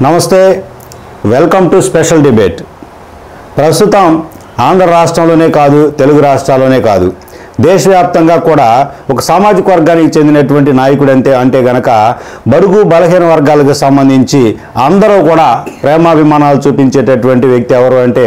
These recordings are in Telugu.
నమస్తే వెల్కమ్ టు స్పెషల్ డిబేట్ ప్రస్తుతం ఆంధ్ర రాష్ట్రంలోనే కాదు తెలుగు రాష్ట్రాల్లోనే కాదు దేశవ్యాప్తంగా కూడా ఒక సామాజిక వర్గానికి చెందినటువంటి నాయకుడు అంటే అంటే గనక బడుగు బలహీన వర్గాలకు సంబంధించి అందరూ కూడా ప్రేమాభిమానాలు చూపించేటటువంటి వ్యక్తి ఎవరు అంటే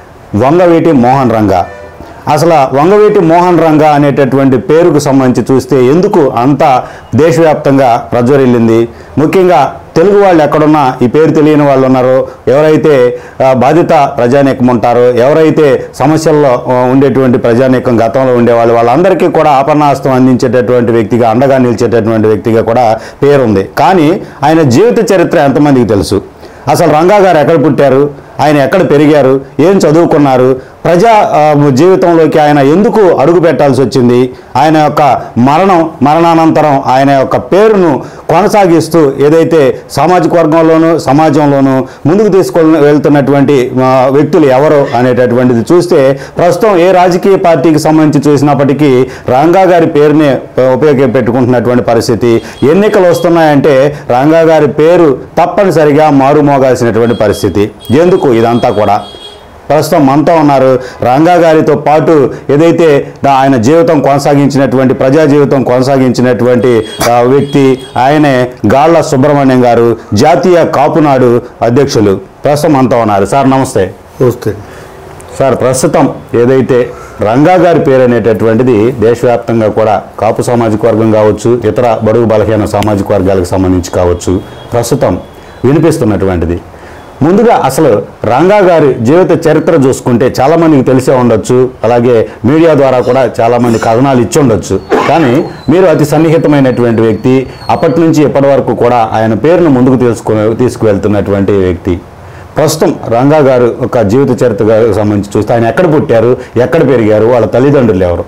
వంగవీటి మోహన్ రంగా అసలు వంగవీటి మోహన్ రంగా అనేటటువంటి పేరుకు సంబంధించి చూస్తే ఎందుకు అంత దేశవ్యాప్తంగా ప్రజ్వరిల్లింది ముఖ్యంగా తెలుగు వాళ్ళు ఎక్కడున్నా ఈ పేరు తెలియని వాళ్ళు ఉన్నారో ఎవరైతే ఆ, బాధిత ప్రజానీకం ఉంటారో ఎవరైతే సమస్యల్లో ఆ, ఉండేటువంటి ప్రజానీకం గతంలో ఉండేవాళ్ళు వాళ్ళందరికీ కూడా ఆపన్నాస్తం అందించేటటువంటి వ్యక్తిగా అండగా నిలిచేటటువంటి వ్యక్తిగా కూడా పేరుంది కానీ ఆయన జీవిత చరిత్ర ఎంతమందికి తెలుసు అసలు రంగా గారు ఎక్కడ పుట్టారు ఆయన ఎక్కడ పెరిగారు ఏం చదువుకున్నారు ప్రజా ఆ, జీవితంలోకి ఆయన ఎందుకు అడుగు పెట్టాల్సి వచ్చింది ఆయన యొక్క మరణం మరణానంతరం ఆయన యొక్క పేరును కొనసాగిస్తూ ఏదైతే సామాజిక వర్గంలోనూ సమాజంలోనూ ముందుకు తీసుకొని వెళ్తున్నటువంటి ఆ, వ్యక్తులు ఎవరు అనేటటువంటిది చూస్తే ప్రస్తుతం ఏ రాజకీయ పార్టీకి సంబంధించి చూసినప్పటికీ రంగా గారి పేరునే ఉపయోగపెట్టుకుంటున్నటువంటి పరిస్థితి ఎన్నికలు వస్తున్నాయంటే రంగా గారి పేరు తప్పనిసరిగా మారుమోగాల్సినటువంటి పరిస్థితి ఎందుకు ఇదంతా కూడా ప్రస్తుతం మనతో ఉన్నారు రంగా గారితో పాటు ఏదైతే దా- ఆయన జీవితం కొనసాగించినటువంటి ప్రజా జీవితం కొనసాగించినటువంటి ఆ, వ్యక్తి ఆయనే గాళ్ళ సుబ్రహ్మణ్యం గారు జాతీయ కాపునాడు అధ్యక్షులు ప్రస్తుతం మనతో ఉన్నారు సార్ నమస్తే వస్తే సార్ ప్రస్తుతం ఏదైతే రంగా గారి పేరు అనేటటువంటిది దేశవ్యాప్తంగా కూడా కాపు సామాజిక వర్గం కావచ్చు ఇతర బడుగు బలహీన సామాజిక వర్గాలకు సంబంధించి కావచ్చు ప్రస్తుతం వినిపిస్తున్నటువంటిది ముందుగా అసలు రంగా గారి జీవిత చరిత్ర చూసుకుంటే చాలా మందికి తెలిసే ఉండొచ్చు అలాగే మీడియా ద్వారా కూడా చాలా మంది కథనాలు ఇచ్చి ఉండొచ్చు కానీ మీరు అతి సన్నిహితమైనటువంటి వ్యక్తి అప్పటి నుంచి ఇప్పటి వరకు కూడా ఆయన పేరును ముందుకు తీసుకు తీసుకువెళ్తున్నటువంటి వ్యక్తి ప్రస్తుతం రంగా గారు ఒక జీవిత చరిత్రకు సంబంధించి చూస్తే ఆయన ఎక్కడ పుట్టారు ఎక్కడ పెరిగారు వాళ్ళ తల్లిదండ్రులు ఎవరు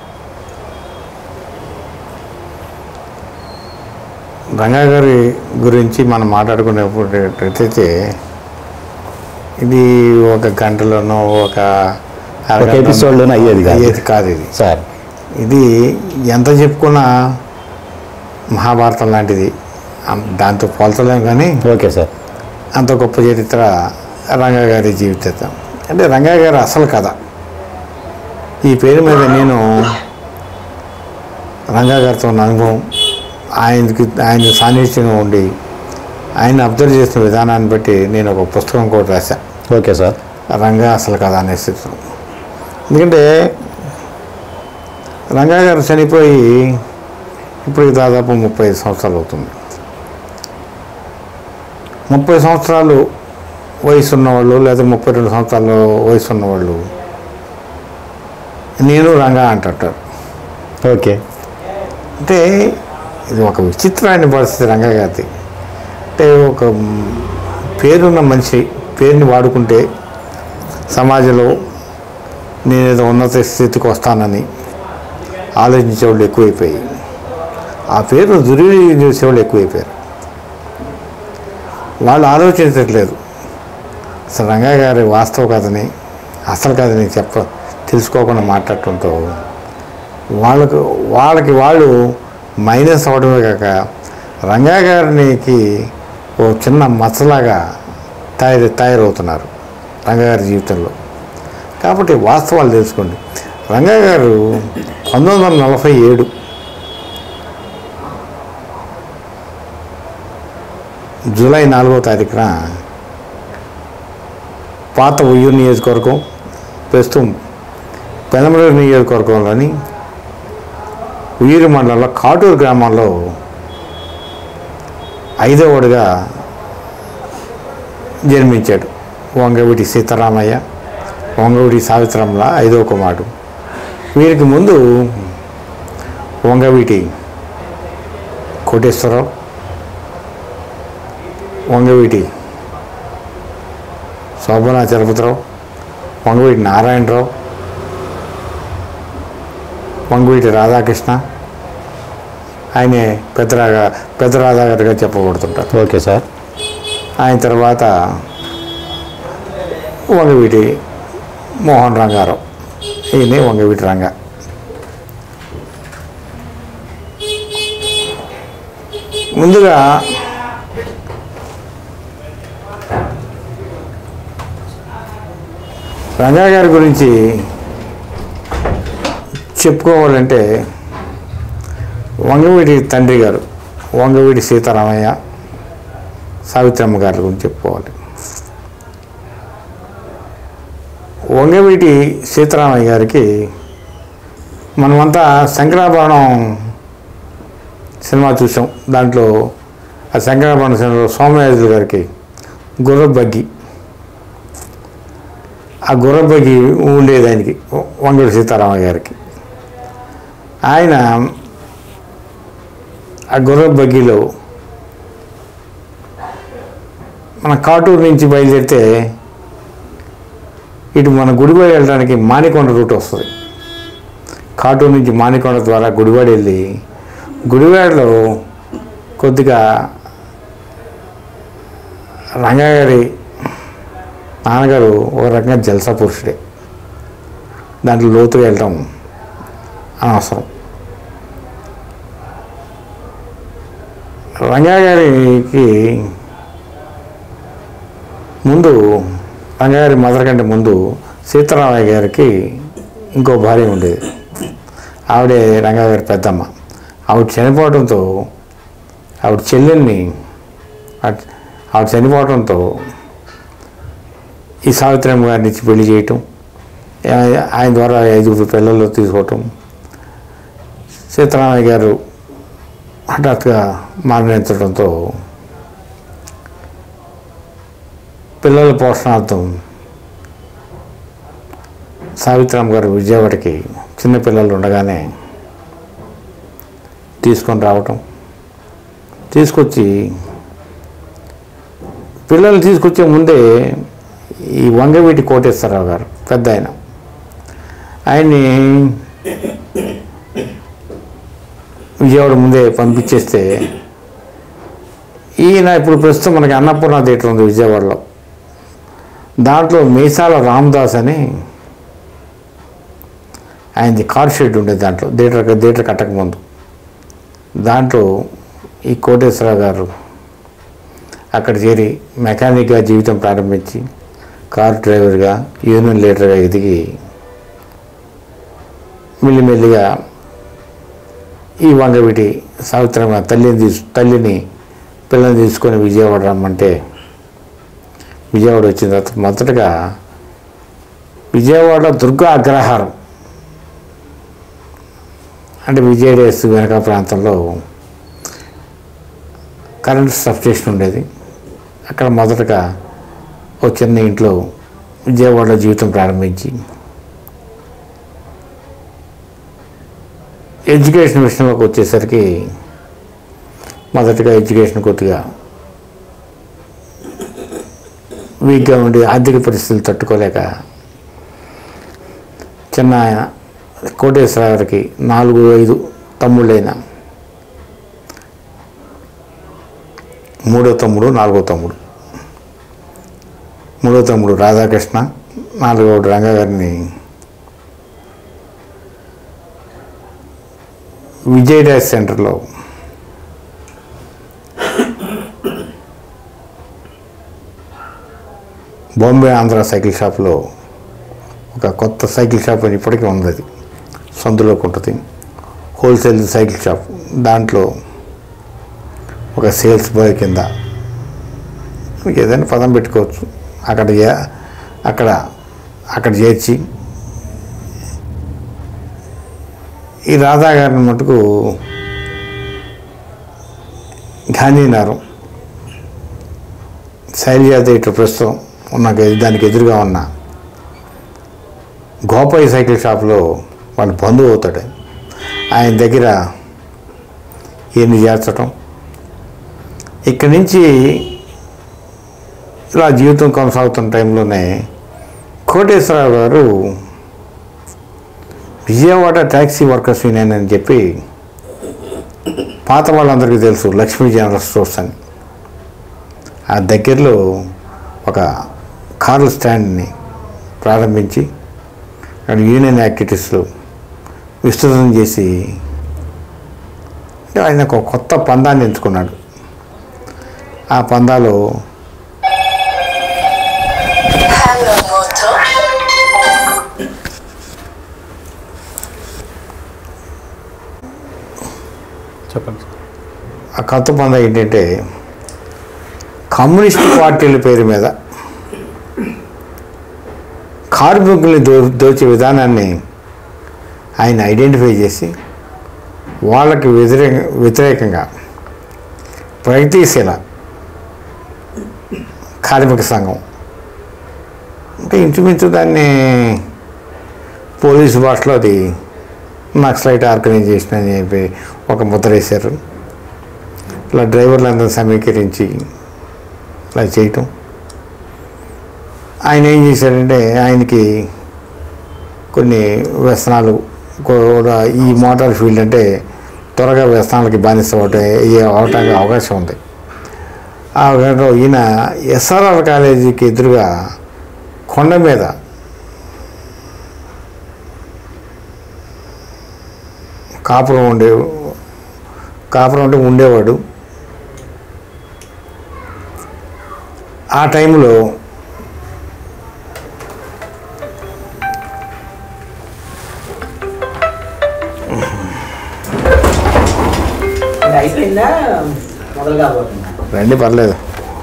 రంగా గారి గురించి మనం మాట్లాడుకునేటట్టయితే ఇది ఒక గంటలోనో ఒక అరగంటలోనో ఎపిసోడ్లోనో అయ్యేది కాదు. అయ్యేది కాదు ఇది సార్ ఇది ఎంత చెప్పుకున్నా మహాభారతం లాంటిది అం- దాంతో పోల్చలేం కానీ ఓకే సార్ అంత గొప్ప చరిత్ర రంగా గారి జీవితం అంటే రంగా గారి అసలు కథ ఈ పేరు మీద నేను రంగా గారితో ఉన్న అనుభవం ఆయనకి ఆయన సాన్నిధ్యంగా ఉండి ఆయన అబ్జర్వ్ చేసిన విధానాన్ని బట్టి నేను ఒక పుస్తకం కూడా రాశా ఓకే సార్ రంగా అసలు కథ అనే స్థితిలో ఎందుకంటే రంగా గారు చనిపోయి ఇప్పటికి దాదాపు ముప్పై ఐదు సంవత్సరాలు అవుతుంది ముప్పై సంవత్సరాలు వయసు ఉన్నవాళ్ళు లేదా ముప్పై రెండు సంవత్సరాలు వయసు ఉన్నవాళ్ళు నేను రంగా అంటుంటారు ఓకే అంటే ఇది ఒక విచిత్రమైన పరిస్థితి రంగా గారిది అంటే ఒక మ్, పేరున్న మనిషి పేరుని వాడుకుంటే సమాజంలో నేనేదో ఉన్నత స్థితికి వస్తానని ఆలోచించేవాళ్ళు ఎక్కువైపోయి ఆ పేరు దుర్వినియోగం చేసేవాళ్ళు ఎక్కువైపోయారు వాళ్ళు ఆలోచించట్లేదు అసలు రంగా గారి వాస్తవ కథని అసలు కథని చెప్ప తెలుసుకోకుండా మాట్లాడుతుంటూ వాళ్ళకు వాళ్ళకి వాళ్ళు మైనస్ అవడమే కాక రంగా గారికి ఓ చిన్న మచ్చలాగా తయారు తయారవుతున్నారు రంగా గారి జీవితంలో కాబట్టి వాస్తవాలు తెలుసుకోండి రంగా గారు పంతొమ్మిది వందల నలభై ఏడు జూలై నాలుగో తారీఖున పాత ఉయ్యూరు నియోజకవర్గం ప్రస్తుతం పెనమలూరు నియోజకవర్గంలోని ఉయ్యూరు మండలంలో కాటూరు గ్రామంలో ఐదవడుగా జన్మించాడు వంగవీటి సీతారామయ్య వంగవీటి సావిత్రమ్మల ఐదవ కుమారుడు వీరికి ముందు వంగవీటి కోటేశ్వరరావు వంగవీటి శోభనా చలపతిరావు వంగవీటి నారాయణరావు వంగవీటి రాధాకృష్ణ ఆయనే పెద్దరాగా పెద్ద రాధాగారిగా చెప్పబడుతుంటారు ఓకే సార్ ఆయన తర్వాత వంగవీటి మోహన్ రంగారావు ఈయనే వంగవీటి రంగ ముందుగా రంగా గారి గురించి చెప్పుకోవాలంటే వంగవీటి తండ్రి గారు వంగవీటి సీతారామయ్య సావిత్రమ్మ గారి గురించి చెప్పుకోవాలి వంగవీటి సీతారామయ్య గారికి మనమంతా శంకరాభరణం సినిమా చూసాం దాంట్లో ఆ శంకరాభరణం సినిమాలో సోమయాజులు గారికి గుర్రబగ్గి ఆ గుర్రబగ్గి ఉండేది ఆయనకి వంగవీటి సీతారామయ్య గారికి ఆయన ఆ గుర్ర బగ్గీలో మన కాటూరు నుంచి బయలుదేరితే ఇటు మన గుడివాడ వెళ్ళడానికి మానికొండ రూట్ వస్తుంది కాటూరు నుంచి మానికొండ ద్వారా గుడివాడ వెళ్ళి గుడివాడలో కొద్దిగా రంగగారి నాన్నగారు ఒక రకంగా జలసా పురుషుడే దాంట్లో లోతుగా వెళ్ళటం అనవసరం రంగా గారికి ముందు రంగాగారి మదర్ కంటే ముందు సీతారామయ్య గారికి ఇంకో భార్య ఉండేది ఆవిడే రంగాగారి పెద్దమ్మ ఆవిడ చనిపోవడంతో ఆవిడ చెల్లెల్ని ఆవిడ- ఆవిడ చనిపోవడంతో ఈ సావిత్రమ్మ గారిని ఇచ్చి పెళ్లి చేయటం ఆ- ఆయన ద్వారా ఐదుగురు పిల్లలు తీసుకోవటం సీతారామయ్య గారు హఠాత్తుగా మరణించడంతో పిల్లల పోషణార్థం సావిత్రమ్మ గారు విజయవాడకి చిన్నపిల్లలు ఉండగానే తీసుకొని రావటం తీసుకొచ్చి పిల్లల్ని తీసుకొచ్చే ముందే ఈ వంగవీటి కోటేశ్వరరావు గారు పెద్ద ఆయన ఆయన్ని విజయవాడ ముందే పంపించేస్తే ఈయన ఇప్పుడు ప్రస్తుతం మనకి అన్నపూర్ణ థియేటర్ ఉంది విజయవాడలో దాంట్లో మీసాల రామదాస్ అని ఆయనది కార్ షెడ్ ఉండేది దాంట్లో థియేటర్ థియేటర్ కట్టకముందు దాంట్లో ఈ కోటేశ్వరరావు గారు అక్కడ చేరి మెకానిక్గా జీవితం ప్రారంభించి కార్ డ్రైవర్గా యూనియన్ లీడర్గా ఎదిగి మెల్లిమెల్లిగా ఈ వంగవీటి సావిత్రమ్మ తల్లిని తీసు తల్లిని పిల్లని తీసుకొని విజయవాడ రమ్మంటే విజయవాడ వచ్చిన తర్వాత మొదటగా విజయవాడ దుర్గా అగ్రహారం అంటే విజయడేస్ వెనక ప్రాంతంలో కరెంట్ సబ్స్టేషన్ ఉండేది అక్కడ మొదటగా ఒక చిన్న ఇంట్లో విజయవాడలో జీవితం ప్రారంభించి ఎడ్యుకేషన్ విషయంలోకి వచ్చేసరికి మొదటగా ఎడ్యుకేషన్ కొద్దిగా వీక్గా ఉండి ఆర్థిక పరిస్థితులు తట్టుకోలేక చిన్న ఆయన కోటేశ్వర గారికి నాలుగు ఐదు తమ్ముళ్ళైన మూడో తమ్ముడు నాలుగో తమ్ముడు మూడో తమ్ముడు రాధాకృష్ణ నాలుగోడు రంగా గారిని విజయ్ డాష్ సెంటర్లో బాంబే ఆంధ్ర సైకిల్ షాప్లో ఒక కొత్త సైకిల్ షాప్ అని ఇప్పటికీ ఉంది అది సందులోకి ఉంటుంది హోల్సేల్ సైకిల్ షాప్ దాంట్లో ఒక సేల్స్ బాయ్ కింద మీకు ఏదైనా పదం పెట్టుకోవచ్చు అక్కడ ఏ- అక్కడ అక్కడ చేర్చి ఈ రాధా గారిని మటుకు గాంధీనగరం శైలజా థియేటర్ ప్రస్తుతం ఉన్న గది- దానికి ఎదురుగా ఉన్న గోపాయి సైకిల్ షాప్లో వాళ్ళ బంధువు అవుతాడు ఆయన దగ్గర ఈయన్ని చేర్చటం ఇక్కడి నుంచి ఇలా జీవితం కొనసాగుతున్న టైంలోనే కోటేశ్వరరావు గారు విజయవాడ ట్యాక్సీ వర్కర్స్ యూనియన్ అని చెప్పి పాత వాళ్ళందరికీ తెలుసు లక్ష్మీ జనరల్ స్టోర్స్ అని ఆ దగ్గరలో ఒక కార్ల స్టాండ్ని ప్రారంభించి అక్కడ యూనియన్ యాక్టివిటీస్లో విస్తృతం చేసి ఆయన ఒక కొత్త పందాన్ని ఎంచుకున్నాడు ఆ పందాలో Hello Moto. చెప్పండి సార్ ఆ కొత్త పంద ఏంటంటే కమ్యూనిస్ట్ పార్టీల పేరు మీద కార్మికుల్ని దో దోచే విధానాన్ని ఆయన ఐడెంటిఫై చేసి వాళ్ళకి వ్యతిరేక వ్యతిరేకంగా ప్రగతిశీల కార్మిక సంఘం అంటే ఇంచుమించు దాన్ని పోలీసు భాషలో అది నక్సలైట్ ఆర్గనైజేషన్ అని చెప్పి ఒక ముద్ర వేశారు ఇలా డ్రైవర్లందరూ సమీకరించి ఇలా చేయటం ఆయన ఏం చేశాడంటే ఆయనకి కొన్ని వ్యసనాలు కూడా ఈ మోటార్ ఫీల్డ్ అంటే త్వరగా వ్యసనాలకి బానిస అవటం అవటానికి అవకాశం ఉంది ఆ విధంగా ఈయన ఎస్ఆర్ఆర్ కాలేజీకి ఎదురుగా కొండ మీద కాపురం ఉండే కాపురం అంటే ఉండేవాడు ఆ టైంలో ఇది అయిపోయిందా మొదలు కాబోతుందా రండి పర్లేదు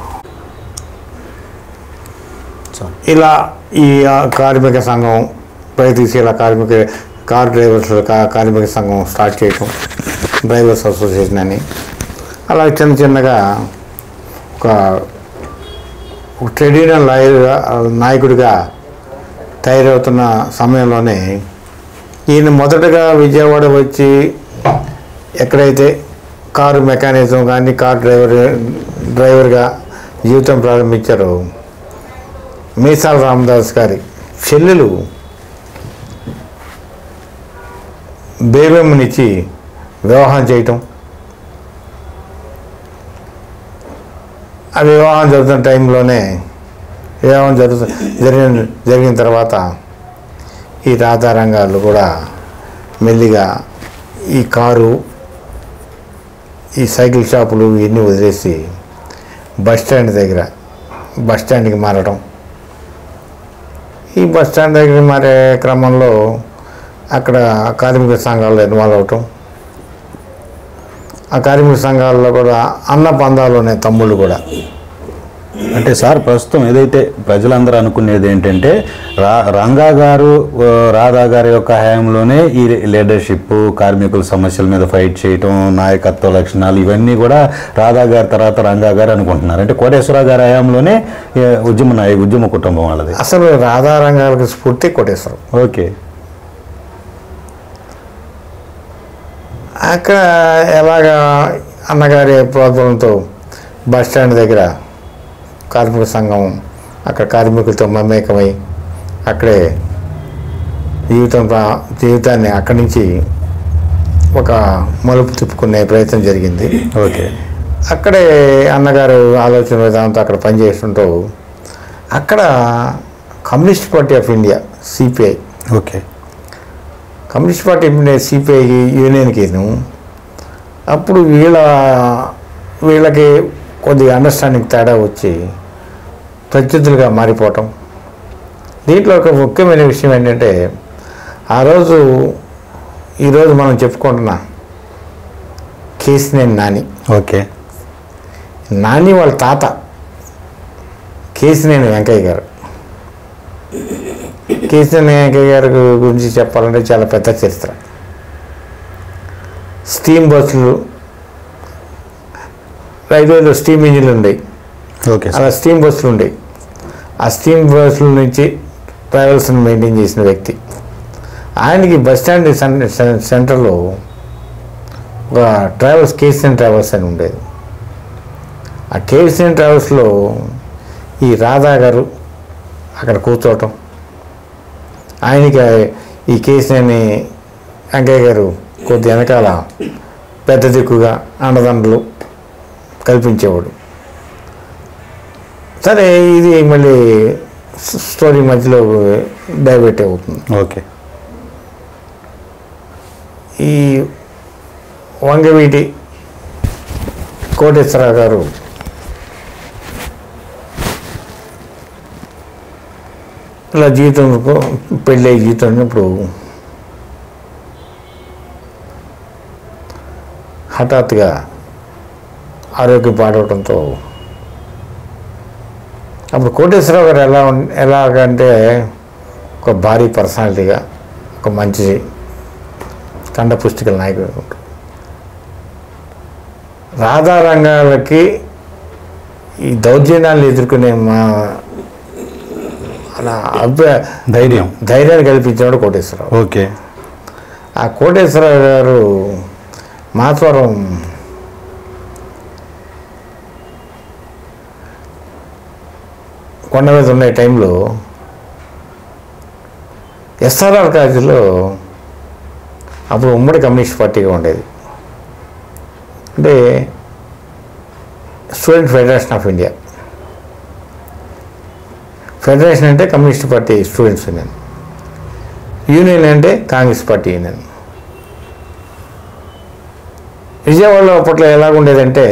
సార్ ఇలా ఈ ఆ, కార్మిక సంఘం ప్రగతిశీల కార్మిక కార్ డ్రైవర్స్ కా- కార్మిక సంఘం స్టార్ట్ చేయటం డ్రైవర్స్ అసోసియేషన్ అని అలా చిన్న చిన్నగా ఒక ఒక ట్రేడ్ యూనియన్ లాయర్గా నాయకుడిగా తయారవుతున్న సమయంలోనే ఈయన మొదటగా విజయవాడ వచ్చి ఎక్కడైతే కారు మెకానిజం కానీ కార్ డ్రైవర్ డ్రైవర్గా జీవితం ప్రారంభించారో మీసాల రామదాస్ గారి చెల్లెలు బేబెమ్మనిచ్చి వివాహం చేయటం ఆ వివాహం జరుగుతున్న టైంలోనే వివాహం జరుగు జరిగిన జరిగిన తర్వాత ఈ రాధారంగాలు కూడా మెల్లిగా ఈ కారు ఈ సైకిల్ షాపులు ఇవన్నీ వదిలేసి బస్ స్టాండ్ దగ్గర బస్ స్టాండ్కి మారడం ఈ బస్ స్టాండ్ దగ్గర మారే క్రమంలో అక్కడ కార్మిక సంఘాల్లో ఇన్వాల్వ్ అవటం ఆ కార్మిక సంఘాల్లో కూడా అన్న పందాలు ఉన్నాయి తమ్ముళ్ళు కూడా అంటే సార్ ప్రస్తుతం ఏదైతే ప్రజలందరూ అనుకునేది ఏంటంటే రా రంగా గారు ఆ, రాధా గారి యొక్క హయాంలోనే ఈ లీడర్షిప్ కార్మికుల సమస్యల మీద ఫైట్ చేయటం నాయకత్వ లక్షణాలు ఇవన్నీ కూడా రాధా గారి తర్వాత రంగా గారు అనుకుంటున్నారు అంటే కోటేశ్వర గారి హయాంలోనే ఏ, ఉద్యమ నాయ ఉద్యమ కుటుంబం వాళ్ళది అసలు రాధారంగాలకు స్ఫూర్తి కొట్టేస్తారు ఓకే అక్కడ ఎలాగా అన్నగారి ప్రోత్సాహంతో బస్ స్టాండ్ దగ్గర కార్మిక సంఘం అక్కడ కార్మికులతో మమేకమై అక్కడే జీవితం ప్రా- జీవితాన్ని అక్కడి నుంచి ఒక మలుపు తిప్పుకునే ప్రయత్నం జరిగింది ఓకే అక్కడే అన్నగారు ఆలోచన విధానంతో అక్కడ పనిచేస్తుంటూ అక్కడ communist party of India CPI okay communist party CPI యూనియన్కిను అప్పుడు వీళ్ళ వీళ్ళకి కొద్దిగా అండర్స్టాండింగ్ తేడా వచ్చి ప్రత్యర్థులుగా మారిపోవటం దీంట్లో ఒక ముఖ్యమైన విషయం ఏంటంటే ఆ రోజు ఈరోజు మనం చెప్పుకుంటున్న కేసినేని నాని ఓకే నాని వాళ్ళ తాత కేసినేని వెంకయ్య గారు కేసినేని వెంకయ్య గారి గురించి చెప్పాలంటే చాలా పెద్ద చరిత్ర స్టీమ్ బస్సులు రైల్వేలో స్టీమ్ ఇంజిన్లు ఉండేవి ఓకే సార్ అలా స్టీమ్ బస్సులు ఉండేవి ఆ స్టీమ్ బస్సుల నుంచి ట్రావెల్స్ని మెయింటైన్ చేసిన వ్యక్తి ఆయనకి బస్ స్టాండ్ సెం- సెం- సెంటర్లో ఒక ట్రావెల్స్ కేసీఎన్ ట్రావెల్స్ అని ఉండేది ఆ కేసీఎన్ ట్రావెల్స్లో ఈ రాధా గారు అక్కడ కూర్చోవటం ఆయనకి ఈ కేసీఎన్ వెంకయ్య గారు కొద్ది వెనకాల పెద్ద దిక్కుగా అండదండలు కల్పించేవాడు సరే ఇది మళ్ళీ స్- స్టోరీ మధ్యలో డైవర్ట్ అవుతుంది ఓకే ఈ వంగవీటి కోటేశ్వర గారు ఇలా జీవితం పెళ్ళి జీవితం ఇప్పుడు హఠాత్తుగా ఆరోగ్యం పాడవడంతో అప్పుడు కోటేశ్వరరావు గారు ఎలా ఉన్- ఎలాగంటే ఒక భారీ పర్సనాలిటీగా ఒక మంచి కండ పుస్తకాల నాయకుడు రాధారంగాలకి ఈ దౌర్జన్యాలను ఎదుర్కొనే మా అలా అభ్య ధైర్యం ధైర్యాన్ని కల్పించినాడు కోటేశ్వరరావు ఓకే ఆ కోటేశ్వరరావు గారు మాత్వరం కొండ మీద ఉన్న టైంలో ఎస్ఆర్ఆర్ కాలేజీలో అప్పుడు ఉమ్మడి కమ్యూనిస్ట్ పార్టీగా ఉండేది అంటే student federation of India federation అంటే communist party students union union అంటే కాంగ్రెస్ పార్టీ యూనియన్ విజయవాడలో అప్పట్లో ఎలాగుండేదంటే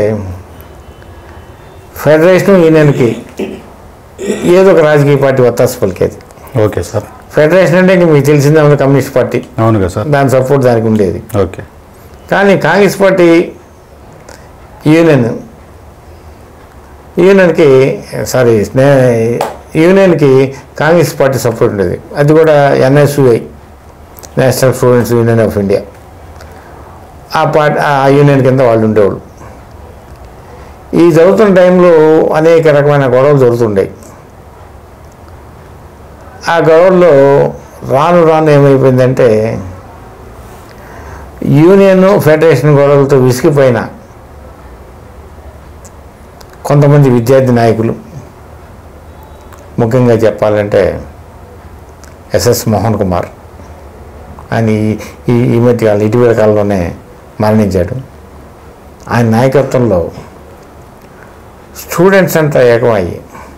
ఫెడరేషన్ యూనియన్కి ఏదో ఒక రాజకీయ పార్టీ ఒత్తాసు పలికేది ఓకే సార్ ఫెడరేషన్ అంటే ఇంక మీకు తెలిసిందే ఉంది కమ్యూనిస్ట్ పార్టీ అవును కదా సార్ దాని సపోర్ట్ దానికి ఉండేది ఓకే కానీ కాంగ్రెస్ పార్టీ యూనియన్ యూనియన్కి సారీ యూనియన్కి కాంగ్రెస్ పార్టీ సపోర్ట్ ఉండేది అది కూడా NSUI national students union of India ఆ పార్టీ ఆ యూనియన్ కింద వాళ్ళు ఉండేవాళ్ళు ఈ జరుగుతున్న టైంలో అనేక రకమైన గొడవలు జరుగుతుంటాయి ఆ గొడవల్లో రాను రాను ఏమైపోయిందంటే యూనియన్ ఫెడరేషన్ గొడవలతో విసిగిపోయిన కొంతమంది విద్యార్థి నాయకులు ముఖ్యంగా చెప్పాలంటే ఎస్ఎస్ మోహన్ కుమార్ ఆయన ఈ- ఈ ఈ మధ్య కాలం ఇటీవల కాలంలోనే మరణించాడు ఆయన నాయకత్వంలో స్టూడెంట్స్ అంతా ఏకమయ్యి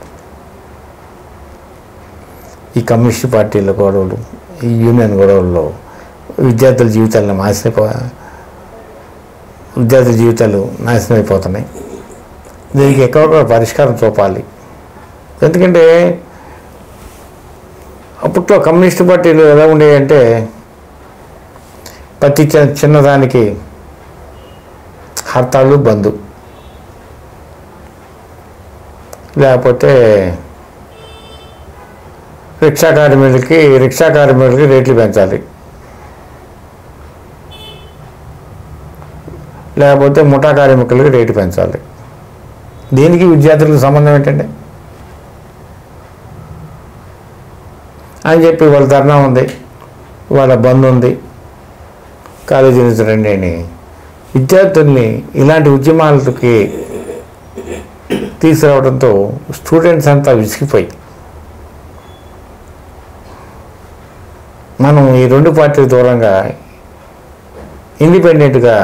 ఈ కమ్యూనిస్ట్ పార్టీల గొడవలు ఈ యూనియన్ గొడవల్లో విద్యార్థుల జీవితాలను నాశనైపో విద్యార్థుల జీవితాలు నాశనం అయిపోతున్నాయి దీనికి ఎక్కడొక పరిష్కారం చూపాలి ఎందుకంటే అప్పట్లో కమ్యూనిస్ట్ పార్టీలు ఎలా ఉండేవి ప్రతి చి- చిన్నదానికి హర్తాళ్ళు బంద్ లేకపోతే రిక్షా కార్మికులకి రిక్షా కార్మికులకి రేట్లు పెంచాలి లేకపోతే ముఠా కార్మికులకి రేటు పెంచాలి దీనికి విద్యార్థులకు సంబంధం ఏంటంటే అని చెప్పి వాళ్ళ ధర్నా ఉంది వాళ్ళ బంద్ ఉంది కాలేజీ నుంచి రండి అని విద్యార్థుల్ని ఇలాంటి ఉద్యమాలకి తీసుకురావడంతో స్టూడెంట్స్ అంతా విసిగిపోయి మనం ఈ రెండు పార్టీల దూరంగా ఇండిపెండెంట్గా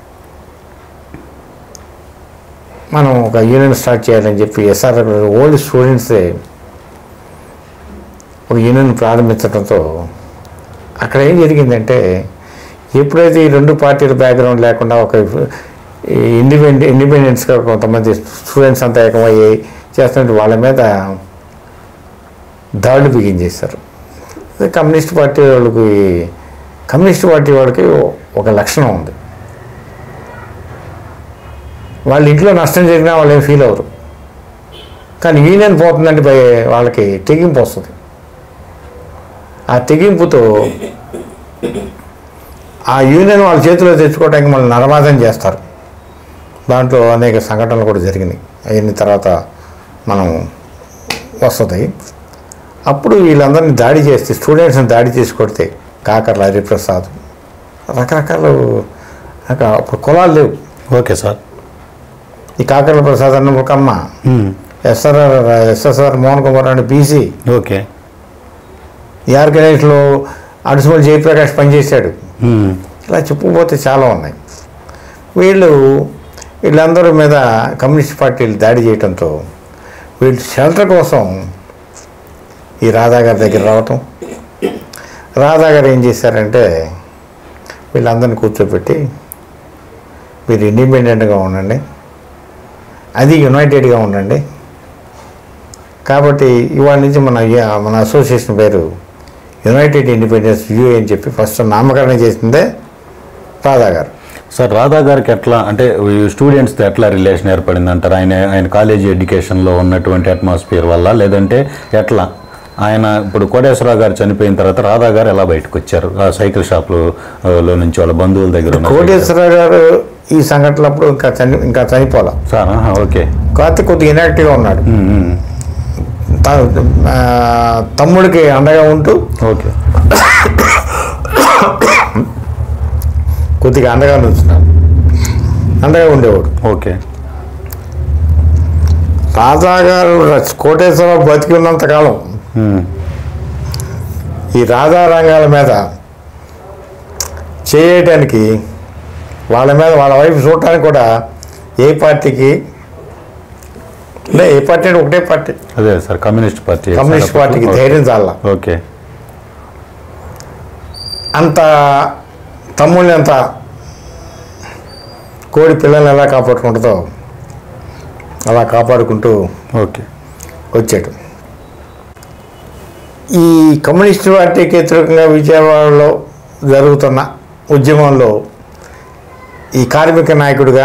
మనం ఒక యూనియన్ స్టార్ట్ చేయాలని చెప్పి ఎస్ఆర్ ఓల్డ్ స్టూడెంట్సే ఒక యూనియన్ ప్రారంభించడంతో అక్కడ ఏం జరిగిందంటే ఎప్పుడైతే ఈ రెండు పార్టీల బ్యాక్గ్రౌండ్ లేకుండా ఒక ఇండిపెండెంట్ ఇండిపెండెన్స్గా కొంతమంది స్టూడెంట్స్ అంతా ఏకమయ్యి చేస్తున్నట్టు వాళ్ళ మీద దాడులు బిగించేశారు అదే కమ్యూనిస్ట్ పార్టీ వాళ్ళకి కమ్యూనిస్ట్ పార్టీ వాళ్ళకి ఒక లక్షణం ఉంది వాళ్ళ ఇంట్లో నష్టం జరిగినా వాళ్ళు ఏం ఫీల్ అవ్వరు కానీ యూనియన్ పోతుందంటే భయ- వాళ్ళకి తెగింపు వస్తుంది ఆ తెగింపుతో ఆ యూనియన్ వాళ్ళ చేతిలో తెచ్చుకోవడానికి మళ్ళీ నరమాదం చేస్తారు దాంట్లో అనేక సంఘటనలు కూడా జరిగినాయి అయిన తర్వాత మనం వస్తుంది అప్పుడు వీళ్ళందరినీ దాడి చేస్తే స్టూడెంట్స్ని దాడి చేసి కొడితే కాకర్ల హరిప్రసాద్ రకరకాలు రక- అప్పుడు కులాలు లేవు ఓకే సార్ ఈ కాకర్ల ప్రసాద్ అన్న ఒక అమ్మ మ్మ్. ఎస్ఆర్ఆర్ ఎస్ఎస్ఆర్ మోహన్ కుమార్ అని బీసీ ఓకే ఈఆర్ గణేష్లో అడుసుమల్ జయప్రకాష్ పనిచేశాడు మ్మ్. ఇలా చెప్పుకుపోతే చాలా ఉన్నాయి వీళ్ళు వీళ్ళందరి మీద కమ్యూనిస్ట్ పార్టీలు దాడి చేయడంతో వీళ్ళు షెల్టర్ కోసం ఈ రాధా గారి దగ్గర రావటం రాధా గారు ఏం చేశారంటే వీళ్ళందరిని కూర్చోబెట్టి మీరు ఇండిపెండెంట్గా ఉండండి అది యునైటెడ్గా ఉండండి కాబట్టి ఇవాళ నుంచి మన మన అసోసియేషన్ పేరు యునైటెడ్ ఇండిపెండెన్స్ యూ అని చెప్పి ఫస్ట్ నామకరణం చేసిందే రాధా గారు సార్ రాధా గారికి ఎట్లా అంటే స్టూడెంట్స్తో ఎట్లా రిలేషన్ ఏర్పడింది అంటారు ఆయన ఆయన కాలేజీ ఎడ్యుకేషన్లో ఉన్నటువంటి అట్మాస్ఫియర్ వల్ల లేదంటే ఎట్లా ఆయన ఇప్పుడు కోటేశ్వరరావు గారు చనిపోయిన తర్వాత రాధా గారు ఎలా బయటకు వచ్చారు ఆ సైకిల్ షాప్లో ఆ, లో నుంచి వాళ్ళ బంధువుల దగ్గర ఉన్న కోటేశ్వరరావు గారు ఈ సంఘటనప్పుడు ఇంకా చని ఇంకా చనిపోలే సార్ ఆహా, ఓకే కాకపోతే కొద్దిగా ఇనాక్టివ్గా ఉన్నాడు ఉమ్, ఉమ్. త- ఆ, తమ్ముడికి అండగా ఉంటూ ఓకే కొద్దిగా అండగా ఉంచున్నాడు అండగా ఉండేవాడు ఓకే రాజా గారు కోటేశ్వరరావు బతికి ఉన్నంత కాలం ఉమ్, ఈ రాధా రంగాల మీద చేయటానికి వాళ్ళ మీద వాళ్ళ వైపు చూడటానికి కూడా ఏ పార్టీకి లే ఏ పార్టీ అంటే ఒకటే పార్టీ అదే సార్ కమ్యూనిస్ట్ పార్టీ కమ్యూనిస్ట్ పార్టీకి ధైర్యం చాలా ఓకే అంత తమ్ముళ్ళని అంత కోడి పిల్లల్ని ఎలా కాపాడుకుంటుందో అలా కాపాడుకుంటూ ఓకే వచ్చాడు ఈ కమ్యూనిస్ట్ పార్టీకి వ్యతిరేకంగా విజయవాడలో జరుగుతున్న ఉద్యమంలో ఈ కార్మిక నాయకుడిగా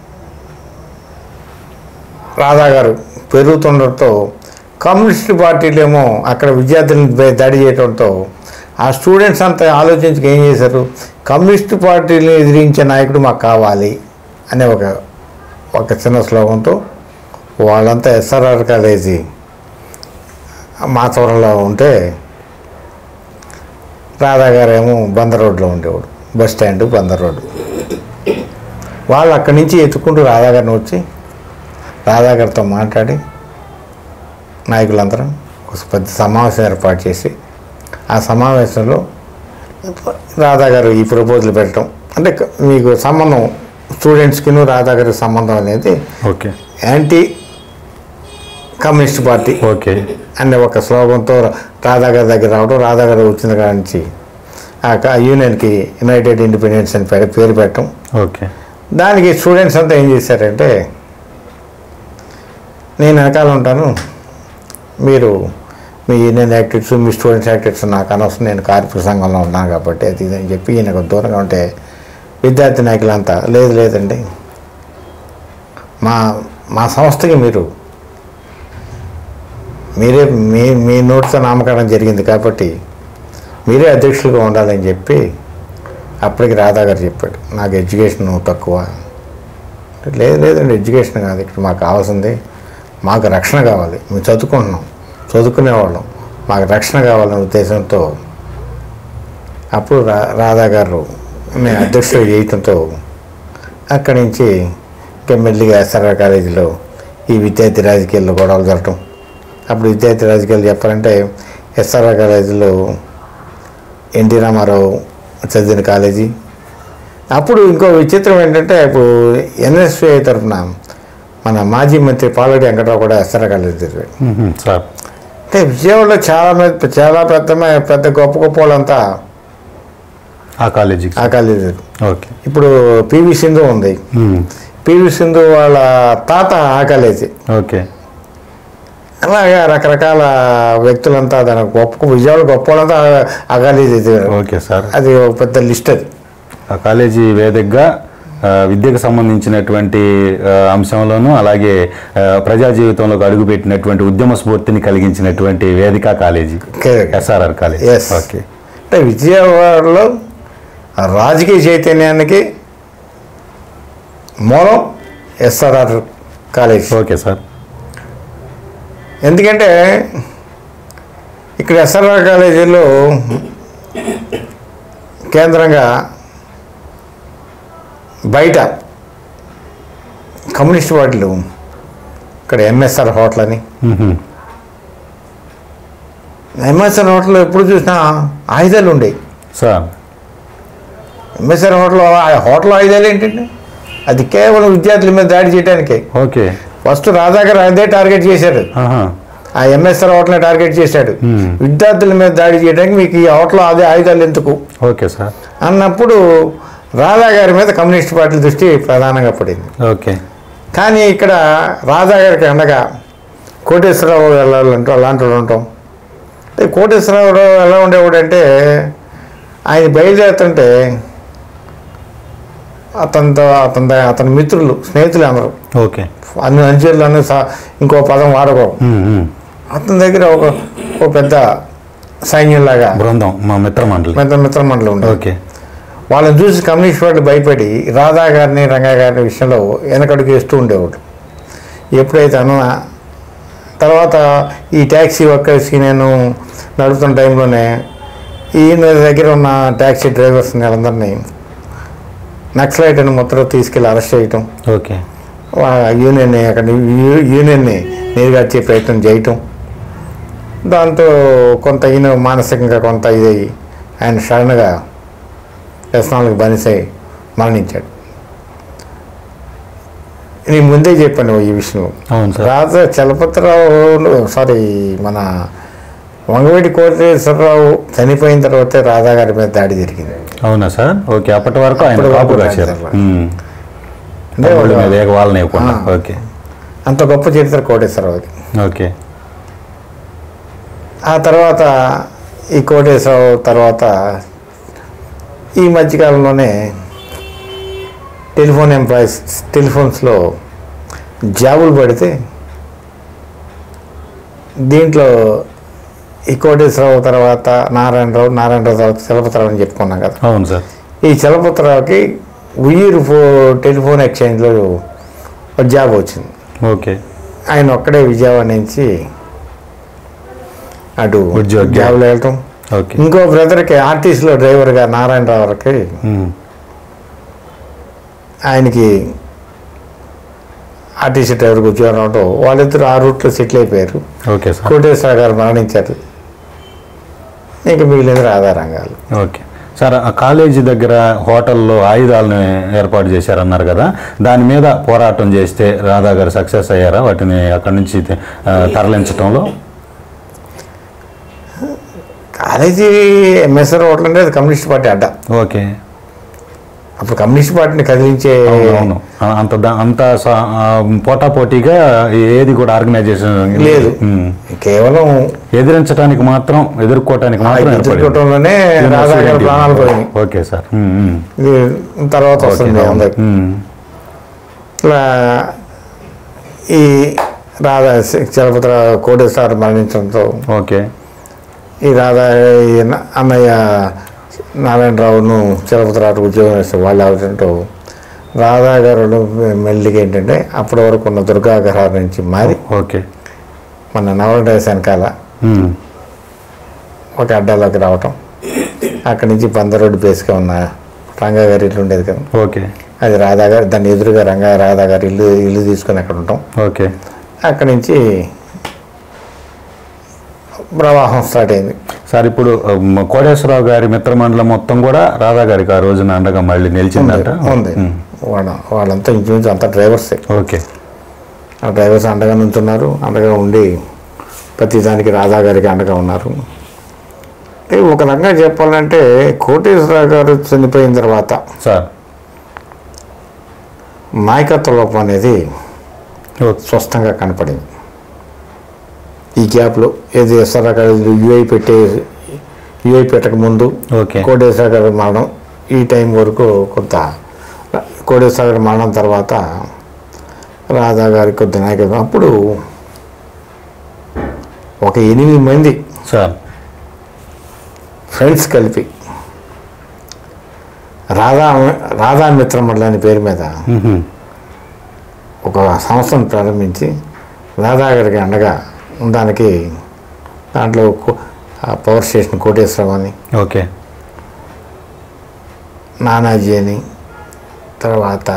రాధా గారు పెరుగుతుండటంతో కమ్యూనిస్ట్ పార్టీలేమో అక్కడ విద్యార్థులను పై దాడి చేయడంతో ఆ స్టూడెంట్స్ అంతా ఆలోచించి ఏం చేశారు కమ్యూనిస్ట్ పార్టీని ఎదిరించే నాయకుడు మాకు కావాలి అనే ఒక ఒక చిన్న శ్లోకంతో వాళ్ళంతా ఎస్ఆర్ఆర్ కాలేజీ మాచవరంలో ఉంటే రాధా గారేమో బందర్ రోడ్లో ఉండేవాడు బస్ స్టాండ్ బందర్ రోడ్డు వాళ్ళు అక్కడి నుంచి ఎత్తుకుంటూ రాధా గారిని వచ్చి రాధా గారితో మాట్లాడి నాయకులందరం ఒక పెద్ద సమావేశం ఏర్పాటు చేసి ఆ సమావేశంలో రాధా గారు ఈ ప్రపోజల్ పెట్టడం అంటే క- మీకు సంబంధం స్టూడెంట్స్కిను రాధా గారికి సంబంధం అనేది okay anti communist party okay అనే ఒక స్లోగన్తో రాధా గారి దగ్గర రావడం రాధా గారు వచ్చిన కాడ నుంచి ఆ క- యూనియన్కి యునైటెడ్ ఇండిపెండెన్స్ అని పేరు పేరు పెట్టడం ఓకే దానికి స్టూడెంట్స్ అంతా ఏం చేశారంటే నేను వెనకాల ఉంటాను మీరు మీ యూనియన్ యాక్టివిటీస్ మీ స్టూడెంట్స్ యాక్టివిటీస్ నాకు అనవసరం నేను కార్మిక సంఘంలో ఉన్నాను కాబట్టి అది ఇది అని చెప్పి ఈయనకు దూరంగా ఉంటే విద్యార్థి నాయకులంతా లేదు లేదండి మా మా సంస్థకి మీరు మీరే మీ మీ నోటితో నామకరణం జరిగింది కాబట్టి మీరే అధ్యక్షులుగా ఉండాలని చెప్పి అప్పటికి రాధా గారు చెప్పాడు నాకు ఎడ్యుకేషన్ తక్కువ లేదు లేదండి ఎడ్యుకేషన్ కాదు ఇక్కడ మాకు కావాల్సింది మాకు రక్షణ కావాలి మేము చదువుకుంటున్నాం చదువుకునేవాళ్ళం మాకు రక్షణ కావాలనే ఉద్దేశంతో అప్పుడు రా రాధా గారు నేను అధ్యక్షుడు చేయటంతో అక్కడి నుంచి ఇంకా మెల్లిగా ఎస్ఆర్ఆర్ కాలేజీలో ఈ విద్యార్థి రాజకీయాల్లో గొడవలు జరగటం అప్పుడు విద్యార్థి రాజకీయాలు చెప్పాలంటే ఎస్ఆర్ఆర్ కాలేజీలో ఎన్టీ రామారావు చదివిన కాలేజీ అప్పుడు ఇంకో విచిత్రం ఏంటంటే ఇప్పుడు ఎన్ఎస్ఏ తరఫున మన మాజీ మంత్రి పాలరెడ్డి వెంకటరావు కూడా ఎస్ఆర్ఆర్ కాలేజీ చదివాడు మ్మ్. సార్ అంటే విజయవాడలో చాలా మంది చాలా పెద్ద పెద్ద గొప్ప గొప్ప వాళ్ళంతా ఆ కాలేజీకి ఆ కాలేజీ చదివారు. ఓకే ఇప్పుడు పివి సింధు ఉంది మ్మ్. పివి సింధు వాళ్ళ తాత ఆ కాలేజీ ఓకే అలాగా రకరకాల వ్యక్తులంతా దాని గొప్ప విజయవాడ గొప్ప వాళ్ళంతా ఆ- ఆ కాలేజీ చదివారు ఓకే సార్ అది ఒక పెద్ద లిస్ట్ అది ఆ కాలేజీ వేదికగా ఆ, విద్యకు సంబంధించినటువంటి ఆ, అంశంలోనూ అలాగే ఆ, ప్రజా జీవితంలోకి అడుగుపెట్టినటువంటి ఉద్యమ స్ఫూర్తిని కలిగించినటువంటి వేదిక college Correct. SRR college Yes. Okay అంటే విజయవాడలో రాజకీయ చైతన్యానికి మూలం ఎస్ఆర్ఆర్ కాలేజ్ ఓకే సార్ ఎందుకంటే ఇక్కడ ఎస్ఆర్ఆర్ కాలేజీలో కేంద్రంగా బయట కమ్యూనిస్ట్ పార్టీలు ఇక్కడ ఎంఎస్ఆర్ హోటల్ అని మ్మ్. ఎంఎస్ఆర్ హోటల్లో ఎప్పుడు చూసినా ఆయుధాలు ఉండేవి సార్ ఎంఎస్ఆర్ హోటల్ ఆ హోటల్ ఆయుధాలు ఏంటండి అది కేవలం విద్యార్థుల మీద దాడి చేయడానికే ఓకే ఫస్ట్ రాధా గారు అదే టార్గెట్ చేశాడు ఆహా. ఆ ఎంఎస్ఆర్ హోటల్ని టార్గెట్ చేశాడు Hmm. విద్యార్థుల మీద దాడి చేయడానికి మీకు ఈ హోటల్ అదే ఆయుధాలు ఎందుకు ఓకే సార్ అన్నప్పుడు రాధా గారి మీద కమ్యూనిస్ట్ పార్టీ దృష్టి ప్రధానంగా పడింది ఓకే కానీ ఇక్కడ రాధా గారికి అండగా కోటేశ్వరరావు వెళ్ళాలంటూ అలాంటి వాళ్ళు ఉంటాం అంటే కోటేశ్వరరావు ఎలా ఉండేవాడు అంటే ఆయన బయలుదేరుతుంటే అతనితో అతని అతని మిత్రులు స్నేహితులు అందరూ ఓకే అన్ని అనుచరులను సా ఇంకో పదం వాడకో ఉమ్, ఉమ్. అతని దగ్గర ఒక ఒక పెద్ద సైన్యంలాగా బృందం మా మిత్ర మండలి మిత్ర మిత్ర మండలి ఉండేది ఓకే వాళ్ళని చూసి కమ్యూనిస్ట్ పార్టీ భయపడి రాధా గారిని రంగా గారిని విషయంలో వెనకడుగు వేస్తూ ఉండేవాడు ఎప్పుడైతే అన్న తర్వాత ఈ ట్యాక్సీ వర్కర్స్కి నేను నడుపుతున్న టైంలోనే ఈయన దగ్గర ఉన్న ట్యాక్సీ డ్రైవర్స్ని వాళ్ళందరినీ నక్సలైట్ అని మొత్తం తీసుకెళ్ళి అరెస్ట్ చేయటం ఓకే వా- యూనియన్ని అక్కడ యూ- యూనియన్ని నీరుగార్చే ప్రయత్నం చేయటం దాంతో కొంత ఈయన మానసికంగా కొంత ఇది ఆయన సడన్గా వ్యసనాలకు బానిసై మరణించాడు నేను ముందే చెప్పాను ఈ విషయంలో అవును సార్ రాజా చలపతిరావు సారీ మన వంగవీటి కోటేశ్వరరావు చనిపోయిన తర్వాతే రాధా గారి మీద దాడి జరిగింది అవునా సార్ ఓకే అప్పటి వరకు ఆయన అప్పటి కాపు వరకు కాశారు ఆయన ఉమ్. అంటే తమ్ముళ్ళ వాళ్ళు- మీద ఏక వాళ్ళని ఇవ్వకుండా ఆ. ఓకే అంత గొప్ప చరిత్ర కోటేశ్వరరావుకి ఓకే ఆ తర్వాత ఈ కోటేశ్వరరావు తర్వాత ఈ మధ్యకాలంలోనే టెలిఫోన్ ఎంప్లాయీస్ టెలిఫోన్స్లో జాబులు పడితే దీంట్లో ఈ కోటేశ్వరరావు తర్వాత నారాయణరావు నారాయణరావు తర్వాత చలపతిరావు అని చెప్పుకున్నాం కదా అవును సార్ ఈ చలపతిరావుకి ఉయ్యూరు ఫో టెలిఫోన్ ఎక్స్చేంజ్లో ఒక జాబ్ వచ్చింది ఓకే ఆయన ఒక్కడే విజయవాడ నుంచి అటు ఉద్యోగం. జాబ్లో వెళ్ళటం ఓకే ఇంకో బ్రదర్కి ఆర్టీసీలో డ్రైవర్గా నారాయణరావుకి ఉమ్. ఆయనకి ఆర్టీసీ డ్రైవర్కి ఉద్యోగం రావడం వాళ్ళిద్దరు ఆ రూట్లో సెటిల్ అయిపోయారు ఓకే సార్ కోటేశ్వర గారు మరణించారు ఇంకా మిగిలినది ఆధారంగాలు ఓకే సార్ ఆ కాలేజీ దగ్గర హోటల్లో ఆయుధాలను ఏర్పాటు చేశారన్నారు కదా దాని మీద పోరాటం చేస్తే రాధా గారు సక్సెస్ అయ్యారా వాటిని అక్కడి నుంచి ఆ, తరలించడంలో కాలేజీ ఎంఎస్ఆర్ హోటల్ అంటే అది కమ్యూనిస్ట్ పార్టీ అడ్డ ఓకే అప్పుడు కమ్యూనిస్ట్ పార్టీని కదిలించే అవును అవును ఆ, అంత దా- అంత స- ఆ, పోటాపోటీగా ఏది కూడా ఆర్గనైజేషన్ లేదు. ఉమ్. కేవలం ఎదిరించడానికి మాత్రం ఎదుర్కోవటానికి మాత్రం ఏర్పడింది. ఎదుర్కోవటంలోనే రాధా గారి ప్రాణాలు పోయినాయి ఓకే సార్ ఉమ్, ఉమ్. ఇది తర్వాత ఓకే, వస్తుంది అవును. అందరికి ఉమ్. ఇట్లా ఈ రాధా చలపతి కోటేశ్వర మరణించడంతో ఓకే ఈ రాధా ఈ న- అన్నయ్య నారాయణరావును చలపతిరావు ఉద్యోగం వేస్తే వాళ్ళు అవడంతో రాధా గారు మెల్లిగా ఏంటంటే అప్పటి వరకు ఉన్న దుర్గాగ్రహాల నుంచి మారి ఓకే మన నవరడేశ వెనకాల ఉమ్. ఒక అడ్డాలోకి రావటం అక్కడి నుంచి బంద రోడ్డు బేస్గా ఉన్న రంగా గారి ఇల్లు ఉండేది కదా ఓకే అది రాధా గారు దాని ఎదురుగా రంగా రాధా గారి ఇల్లు ఇల్లు తీసుకొని అక్కడ ఉంటాం ఓకే అక్కడి నుంచి ప్రవాహం స్టార్ట్ అయింది సార్ ఇప్పుడు ఉమ్, కోటేశ్వరరావు గారి మిత్రమండలం మొత్తం కూడా రాధా గారికి ఆ రోజున అండగా మళ్ళీ నిలిచిందట ఉంది ఉమ్. వాళ్ళ వాళ్ళంతా ఇంచుమించు అంతా డ్రైవర్సే ఓకే ఆ డ్రైవర్స్ అండగా నుంచున్నారు అండగా ఉండి ప్రతి దానికి రాధా గారికి అండగా ఉన్నారు అంటే ఒక రకంగా చెప్పాలంటే కోటేశ్వరరావు గారు చనిపోయిన తర్వాత సార్ నాయకత్వ లోపం అనేది ఓకే స్పష్టంగా కనపడింది ఈ గ్యాప్లో ఏది ఎస్ఆర్ గారు యుఐ పెట్టే యుఐ పెట్టక ముందు ఓకే కోటేశ్వర గారి మరణం ఈ టైం వరకు కొంత కోటేశ్వర గారి మరణం తర్వాత రాధా గారి కొద్ది నాయకత్వం అప్పుడు ఒక ఎనిమిది మంది సార్ ఫ్రెండ్స్ కలిపి రాధా రాధా మిత్రమండలి అనే పేరు మీద ఉహు. ఒక సంస్థను ప్రారంభించి రాధా గారికి అండగా ఉండడానికి దాంట్లో కో- ఆ పవర్ స్టేషన్ కోటేశ్వరం అని ఓకే నానాజీ అని తర్వాత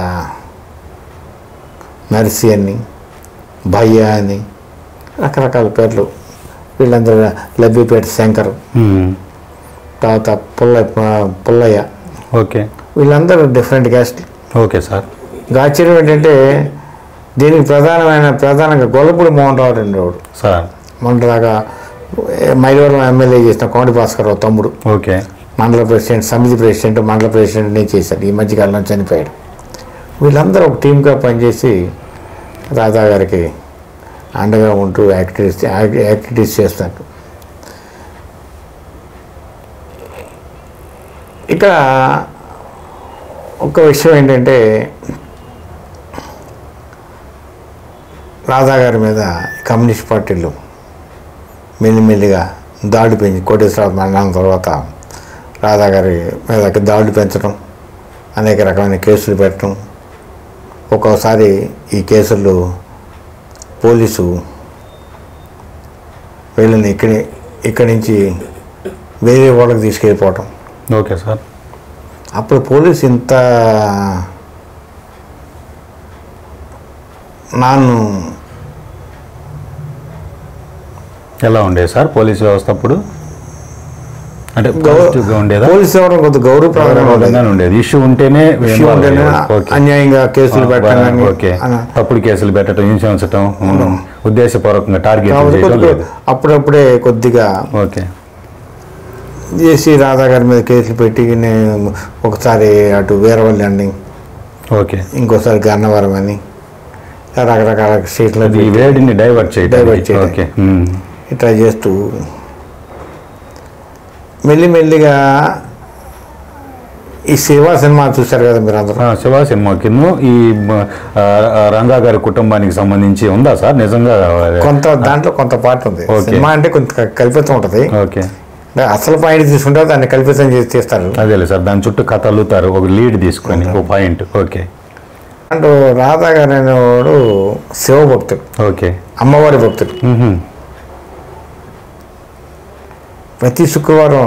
నర్సి అని భయ్య అని రకరకాల పేర్లు వీళ్ళందరూ లబ్బిపేట శంకర్ ఉమ్. తర్వాత పుల్ల పుల్లయ్య ఓకే వీళ్ళందరూ డిఫరెంట్ క్యాస్ట్ ఓకే సార్ ఆశ్చర్యం ఏంటంటే దీనికి ప్రధానమైన ప్రధానంగా గొల్లపూడి మోహన్ రావు రెండోడు సార్ మొన్నదాకా మైలవరం ఎమ్మెల్యే చేసిన కోండి భాస్కర్రావు తమ్ముడు ఓకే మండల ప్రెసిడెంట్ సమితి ప్రెసిడెంట్ మండల ప్రెసిడెంట్ని చేశాడు ఈ మధ్యకాలంలో చనిపోయాడు వీళ్ళందరూ ఒక టీమ్గా పనిచేసి రాధా గారికి అండగా ఉంటూ యాక్టివిటీస్ యాక్టివిటీస్ చేస్తున్నారు ఇక్కడ ఒక విషయం ఏంటంటే రాధా గారి మీద కమ్యూనిస్ట్ పార్టీలు మెల్లిమెల్లిగా దాడి పెంచి కోటేశ్వరరావు మరణం తర్వాత రాధా గారి మీద దాడులు పెంచడం అనేక రకమైన కేసులు పెట్టడం ఒక్కోసారి ఈ కేసులు పోలీసు వీళ్ళని ఇక్కడి ఇక్కడి నుంచి వేరే వాళ్ళకి తీసుకెళ్ళిపోవటం ఓకే సార్ అప్పుడు పోలీసు ఇంత నాన్ను ఎలా ఉండేది సార్ పోలీస్ వ్యవస్థ అప్పుడు అంటే గౌరవ పాజిటివ్గా ఉండేదా పోలీసు ఎవరు కొంత గౌరవప్రదంగా ఉండేది గౌరవప్రదంగానే ఉండేది ఇష్యూ ఉంటేనే ఇష్యూ ఉంటేనే ఓకే. అన్యాయంగా కేసులు ఆ, పెట్టడం కానీ ఓకే అన- తప్పుడు కేసులు పెట్టడం హింసించటం ఉద్దేశపూర్వకంగా టార్గెట్ కాబట్టి చేయడం కొద్దిగా లేదు అప్పుడప్పుడే కొద్దిగా ఓకే జేసీ రాధా గారి మీద కేసులు పెట్టి నేను ఒకసారి అటు వీరవల్లి అండి ఓకే ఇంకోసారి గన్నవరం అని ఇలా రకరకాల స్టేట్లో అది ఈ వేడిని డైవర్ట్ చేయడం Divert చేయడం. ఓకే ఉమ్. ఇట్లా చేస్తూ మెల్లిమెల్లిగా ఈ శివ సినిమా చూశారు కదా మీరు అందరూ ఆ, శివ సినిమా కింద ఈ మ, ఆ, ఆ, రంగా గారి కుటుంబానికి సంబంధించి ఉందా సార్ నిజంగా కొంత దాంట్లో కొంత పార్ట్ ఉంది ఓకే. సినిమా అంటే కొంత కల్పితం ఉంటుంది ఓకే అసలు పాయింట్ తీసుకుంటే దాన్ని కల్పితం చేసి తీస్తారు అదేలే సార్ దాని చుట్టూ కథ అల్లుతారు ఒక లీడ్ తీసుకొని ఒక పాయింట్ ఓకే అంటూ రాధా గారు అనేవాడు శివభక్తుడు ఓకే అమ్మవారి భక్తుడు మ్మ్హ. ప్రతి శుక్రవారం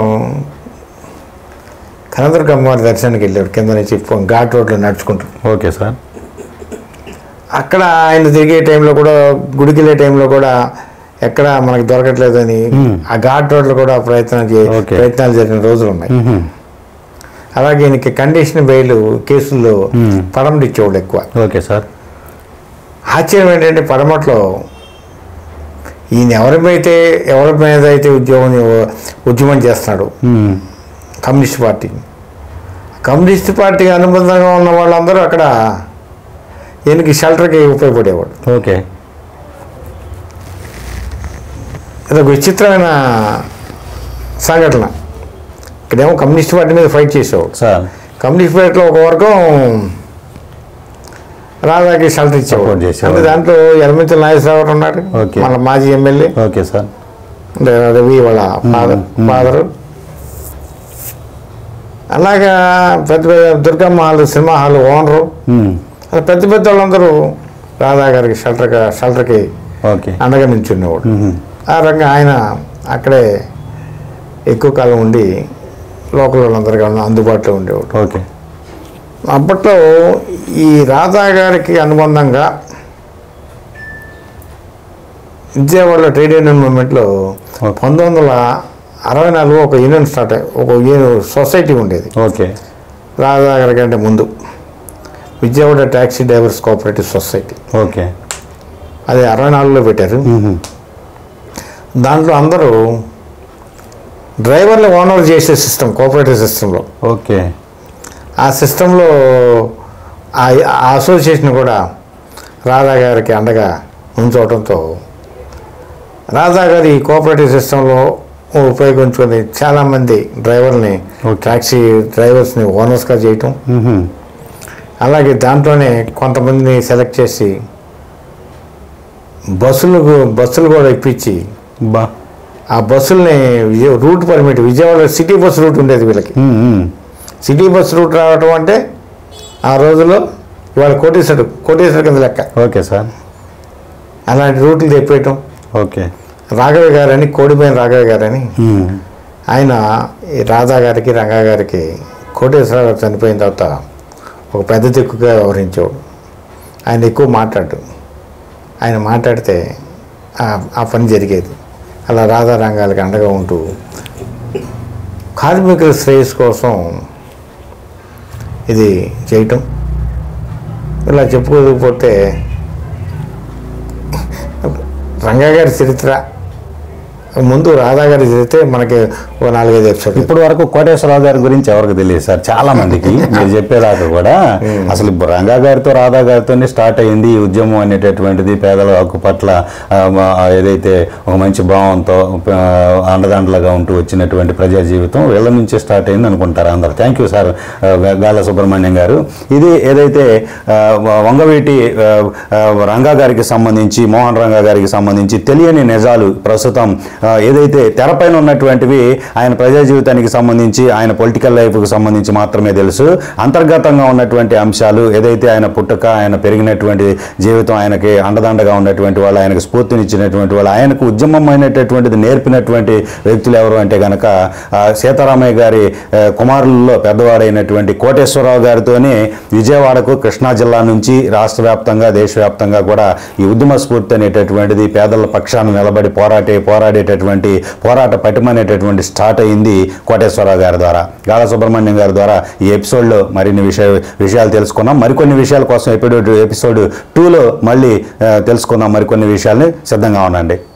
కనదుర్గ అమ్మవారి దర్శనానికి వెళ్ళాడు కింద నుంచి పో- ఘాట్ రోడ్లో నడుచుకుంటూ ఓకే సార్ అక్కడ ఆయన తిరిగే టైంలో కూడా గుడికి వెళ్ళే టైంలో కూడా ఎక్కడ మనకు దొరకట్లేదని ఆ ఘాట్ రోడ్లో కూడా ప్రయత్నం చే ఓకే. ప్రయత్నాలు జరిగిన రోజులు ఉన్నాయి మ్మ్హ. అలాగే ఈయనకి కండిషన్ బెయిల్ కేసుల్లో మ్మ్. పడమటి ఇచ్చేవాళ్ళు ఎక్కువ ఓకే సార్ ఆశ్చర్యం ఏంటంటే పడమట్లో ఈయన ఎవరి మీద ఎవరి మీద అయితే ఉద్యోగం ఉద్యమం చేస్తున్నాడు మ్మ్. కమ్యూనిస్ట్ పార్టీ కమ్యూనిస్ట్ పార్టీకి అనుబంధంగా ఉన్న వాళ్ళందరూ అక్కడ ఈయనకి షెల్టర్కి ఉపయోగపడేవాడు ఓకే ఇది ఒక విచిత్రమైన సంఘటన ఇక్కడేమో కమ్యూనిస్ట్ పార్టీ మీద ఫైట్ చేసేవాడు సార్ కమ్యూనిస్ట్ పార్టీలో ఒక వర్గం రాధాకి షెల్టర్ ఇచ్చేవాడు Support చేసేవాడు. అంటే దాంట్లో ఎలమంచి నాగేశ్వరరావు ఉన్నాడు ఓకే. మన మాజీ ఎమ్మెల్యే ఓకే సార్ అంటే రవి వాళ్ళ ఫాదర్ ఫాదరు అలాగా పెద్ద పెద్ద Durgamma hall cinema hall owner మ్మ్. అలా పెద్ద పెద్ద వాళ్ళందరూ రాధా గారికి షెల్టర్ షెల్టర్కి ఓకే అండగా నిల్చునేవాడు మ్మ్. ఆ రంగా ఆయన అక్కడే ఎక్కువ కాలం ఉండి లోకల్ వాళ్ళందరికీ అందుబాటులో ఉండేవాడు ఓకే అప్పట్లో ఈ రాధా గారికి అనుబంధంగా విజయవాడలో ట్రేడ్ యూనియన్ మూమెంట్లో ఓకే. పంతొమ్మిది వందల అరవై నాలుగు ఒక యూనియన్ స్టార్ట్ అయ్యి- ఒక యూనియన్ సొసైటీ ఉండేది ఓకే రాధా గారి కంటే ముందు Vijayawada taxi drivers cooperative society okay అది అరవై నాలుగులో పెట్టారు మ్మ్. దాంట్లో అందరూ డ్రైవర్లు ఓనర్ చేసే సిస్టమ్ కోఆపరేటివ్ సిస్టంలో ఓకే ఆ సిస్టంలో ఆ ఆ అసోసియేషన్ కూడా రాధా గారికి అండగా ఉంచవడంతో రాధా గారి ఈ కోఆపరేటివ్ సిస్టంలో ఉపయోగించుకొని చాలామంది డ్రైవర్ని Okay. ట్యాక్సీ డ్రైవర్స్ని ఓనర్స్గా చేయటం మ్మ్. అలాగే దాంట్లోనే కొంతమందిని సెలెక్ట్ చేసి బస్సులు బస్సులు కూడా ఇప్పించి బా ఆ బస్సుల్ని విజయ route permit Vijayawada city bus route ఉండేది వీళ్ళకి మ్మ్. మ్మ్. సిటీ బస్ రూట్ రావటం అంటే ఆ రోజుల్లో ఇవాళ కోటేశ్వరుడు కోటేశ్వర కింద లెక్క ఓకే సార్ అలాంటి రూట్లు తెప్పేయటం ఓకే రాఘవ గారని కోడిపోయిన రాఘవ గారని మ్మ్. ఆయన ఈ రాధా గారికి రంగా గారికి కోటేశ్వర గారు చనిపోయిన తర్వాత ఒక పెద్ద దిక్కుగా వ్యవహరించేవాడు ఆయన ఎక్కువ మాట్లాడు ఆయన మాట్లాడితే ఆ- ఆ పని జరిగేది అలా రాధా రంగాలకి అండగా ఉంటూ కార్మికుల శ్రేయస్సు కోసం ఇది చేయటం ఇలా చెప్పుకోకపోతే రంగా గారి చరిత్ర ముందు రాధా గారి చదివితే మనకి ఓ నాలుగైదు ఎపిసోడ్ ఇప్పటి వరకు కోటేశ్వరరావు గారి గురించి ఎవరికి తెలియదు సార్ చాలా మందికి మీరు చెప్పేదాకా కూడా అసలు ఇప్పుడు రంగా గారితో రాధా గారితోనే స్టార్ట్ అయింది ఈ ఉద్యమం అనేటటువంటిది పేదల హక్కు పట్ల ఆ, మా- ఏదైతే ఒక మంచి భావంతో ఆ, అండదండలుగా ఉంటూ వచ్చినటువంటి ప్రజా జీవితం వీళ్ళ నుంచే స్టార్ట్ అయింది అనుకుంటారు అందరు థ్యాంక్ యూ సార్ ఆ, గా- గాల సుబ్రహ్మణ్యం గారు ఇది ఏదైతే ఆ, వంగవీటి ఆ, ఆ, రంగా గారికి సంబంధించి మోహన్ రంగా గారికి సంబంధించి తెలియని నిజాలు ప్రస్తుతం ఆ, ఏదైతే తెరపైన ఉన్నటువంటివి ఆయన ప్రజా జీవితానికి సంబంధించి ఆయన పొలిటికల్ లైఫ్కి సంబంధించి మాత్రమే తెలుసు అంతర్గతంగా ఉన్నటువంటి అంశాలు ఏదైతే ఆయన పుట్టుక ఆయన పెరిగినటువంటి జీవితం ఆయనకి అండదండగా ఉన్నటువంటి వాళ్ళు ఆయనకు స్ఫూర్తినిచ్చినటువంటి వాళ్ళు ఆయనకు ఉద్యమమైనటువంటిది నేర్పినటువంటి వ్యక్తులు ఎవరు అంటే కనుక ఆ, సీతారామయ్య గారి ఆ, కుమారులలో పెద్దవాడైనటువంటి కోటేశ్వరరావు గారితోనే విజయవాడకు కృష్ణా జిల్లా నుంచి రాష్ట్ర వ్యాప్తంగా దేశవ్యాప్తంగా కూడా ఈ ఉద్యమ స్ఫూర్తి అనేటటువంటిది పేదల పక్షాన నిలబడి పోరాటే పోరాడేటటువంటి పోరాట పటిమనేటటువంటి స్టార్ట్ అయింది కోటేశ్వరరావు గారి ద్వారా గాల సుబ్రహ్మణ్యం గారి ద్వారా ఈ ఎపిసోడ్లో మరిన్ని విషయ విషయాలు తెలుసుకున్నాం మరికొన్ని విషయాల కోసం ఎపిసోడ్ ఎపిసోడ్ టూలో మళ్ళీ ఆ, తెలుసుకుందాం మరికొన్ని విషయాల్ని సిద్ధంగా ఉండండి